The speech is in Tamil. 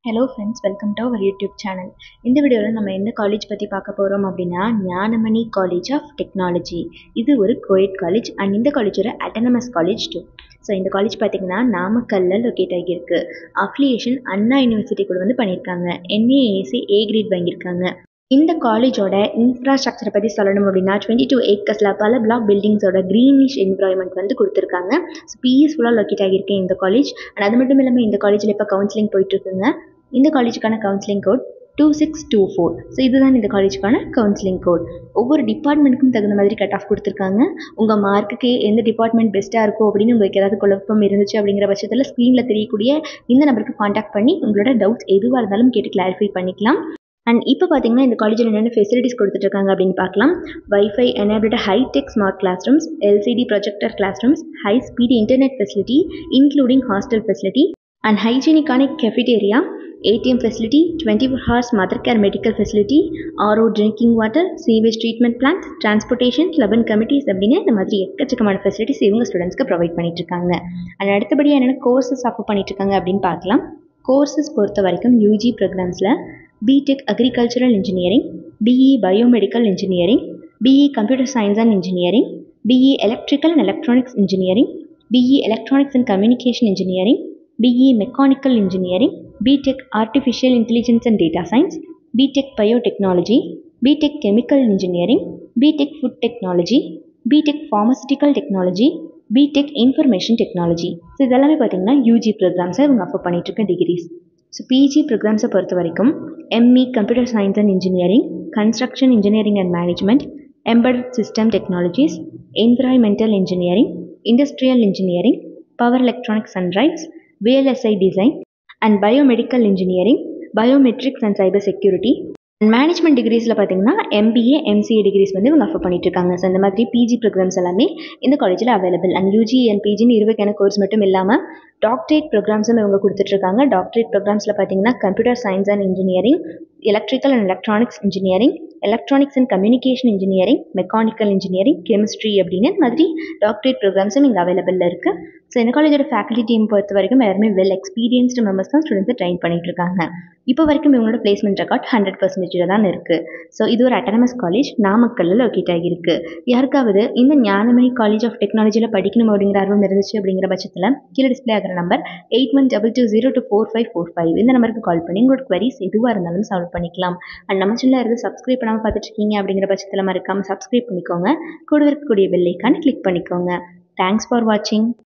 hello friends welcome to our YouTube channel இந்த வீடியோவில் நம்ம எந்த காலேஜ் பற்றி பார்க்க போகிறோம் அப்படின்னா ஞானமணி காலேஜ் ஆஃப் டெக்னாலஜி இது ஒரு கோயட் காலேஜ் அண்ட் இந்த காலேஜ் ஒரு அட்டனமஸ் காலேஜ் டூ ஸோ இந்த காலேஜ் பார்த்திங்கன்னா நாமக்கல்லில் லொக்கேட் ஆகியிருக்கு அஃப்லியேஷன் அண்ணா யூனிவர்சிட்டி கூட வந்து பண்ணியிருக்காங்க என்ஏஏசி ஏ கிரேட் வாங்கியிருக்காங்க இந்த காலேஜோட இன்ஃப்ராஸ்ட்ரக்சரை பற்றி சொல்லணும் அப்படின்னா டுவெண்ட்டி டூ ஏக்கர்ஸில் பல பிளாக் பில்டிங்ஸோட க்ரீனிஷ் என்விரான்மெண்ட் வந்து கொடுத்துருக்காங்க ஸோ பீஸ்ஃபுல்லாக லொக்கேட் ஆகியிருக்கு இந்த காலேஜ் அண்ட் அது மட்டும் இல்லாமல் இந்த காலேஜில் இப்போ கவுன்சிலிங் போயிட்டுருக்குங்க இந்த காலேஜுக்கான counselling code two six two four so இதுதான் இந்த காலேஜுக்கான கவுன்சிலிங் கோட் ஒவ்வொரு டிபார்ட்மெண்ட்டுக்கும் தகுந்த மாதிரி கட் ஆஃப் கொடுத்துருக்காங்க உங்கள் மார்க்குக்கு எந்த டிபார்ட்மெண்ட் பெஸ்ட்டாக இருக்கும் அப்படின்னு உங்களுக்கு ஏதாவது குழப்பம் இருந்துச்சு அப்படிங்கிற பட்சத்தில் ஸ்க்ரீனில் தெரியக்கூடிய இந்த நம்பருக்கு காண்டாக்ட் பண்ணி உங்களோட டவுட்ஸ் எதுவாக இருந்தாலும் கேட்டு கிளாரிஃபை பண்ணிக்கலாம் அண்ட் இப்போ பார்த்தீங்கன்னா இந்த காலேஜில் என்னென்ன ஃபெசிலிட்டிஸ் கொடுத்துட்ருக்காங்க அப்படின்னு பார்க்கலாம் wifi enabled high tech smart class rooms LCD projector class rooms high speed internet facility including hostel facility and ஹைஜீனிக்கான cafeteria ATM facility twenty four hours mother care medical facility RO drinking water sewage treatment plant transportation eleven committees அப்படின்னு இந்த மாதிரி எக்கச்சக்கமான ஃபெசிலிட்டிஸ் இவங்க ஸ்டூடெண்ட்ஸ்க்கு ப்ரொவைட் பண்ணிட்டு இருக்காங்க அண்ட் அடுத்தபடியாக என்னென்ன கோர்சஸ் ஆஃபர் பண்ணிட்டு இருக்காங்க அப்படின்னு பார்க்கலாம் கோர்சஸ் பொறுத்த வரைக்கும் யூஜி ப்ரோக்ராம்ஸில் B Tech agricultural engineering BE biomedical engineering BE computer science and engineering BE electrical and electronics engineering BE electronics and communication engineering BE mechanical engineering B Tech artificial intelligence and data science B Tech biotechnology B Tech chemical engineering B Tech food technology B Tech pharmaceutical technology B Tech information technology so இதெல்லாமே பார்த்தீங்கன்னா யூஜி ப்ரோக்ராம்ஸை இவங்க அஃபர் பண்ணிட்டு இருக்க டிகிரிஸ் ஸோ பிஜி ப்ரோக்ராம்ஸை பொறுத்த வரைக்கும் ME computer science and engineering construction engineering and management embedded system technologies environmental engineering industrial engineering power electronics and ரைட்ஸ் VLSI design and biomedical engineering biometrics and cyber security and management டிகிரிஸில் பார்த்தீங்கன்னா எம்பிஏ எம்சிஏ டிகிரிஸ் வந்து இவங்க அஃபர் பண்ணிட்டு இருக்காங்க ஸோ இந்த மாதிரி பிஜி ப்ரோக்ராம்ஸ் எல்லாமே இந்த காலேஜில் அவைலபிள் அண்ட் யூஜி அண்ட் பிஜின்னு இருபதுக்கான கோர்ஸ் மட்டும் இல்லாமல் டாக்டரேட் ப்ரோக்ராம்ஸும் இவங்க கொடுத்துட்ருக்காங்க டாக்டரேட் ப்ரோக்ராம்ஸில் பார்த்தீங்கன்னா computer science and engineering electrical and electronics engineering electronics and communication engineering mechanical engineering chemistry அப்படின்னு இந்த மாதிரி டாக்டரேட் ப்ரோக்ராம்ஸும் இங்கே அவைலபிளில் இருக்குது ஸோ இந்த காலேஜோட ஃபேக்கல்ட்டி டீம் பொறுத்த வரைக்கும் எல்லாருமே வெல் எக்ஸ்பீரியன்ஸ்டு மெம்பர்ஸ் தான் ஸ்டூடெண்ட்ஸை ட்ரைன் பண்ணிட்டு இருக்காங்க இப்போ வரைக்கும் இவங்களோட பிளேஸ்மெண்ட் ரெக்கார்ட் ஹண்ட்ரட் பர்சன்டேஜில் தான் இருக்குது ஸோ இது ஒரு அட்டானமஸ் காலேஜ் நாமக்கல்லில் லொக்கேட் ஆகியிருக்கு யாருக்காவது இந்த ஞானமணி காலேஜ் ஆஃப் டெக்னாலஜியில் படிக்கணும் அப்படிங்கிற ஆர்வம் இருந்துச்சு அப்படிங்கிற பட்சத்தில் கீழே டிஸ்பிளே ஆகிற number eight one double two zero two four five four five இந்த நம்பருக்கு கால் பண்ணி உங்களோட குவரிஸ் எதுவாக இருந்தாலும் சால்வ் பண்ணிக்கலாம் அண்ட் நம்ம சேனலில் இருந்து சப்ஸ்கிரைப் பண்ணாமல் பார்த்துட்டு இருக்கீங்க அப்படிங்கிற பட்சத்தில் மறக்காமல் சப்ஸ்கிரைப் பண்ணிக்கோங்க கூட இருக்கக்கூடிய பெல்லைக்கான கிளிக் பண்ணிக்கோங்க தேங்க்ஸ் ஃபார் வாட்சிங்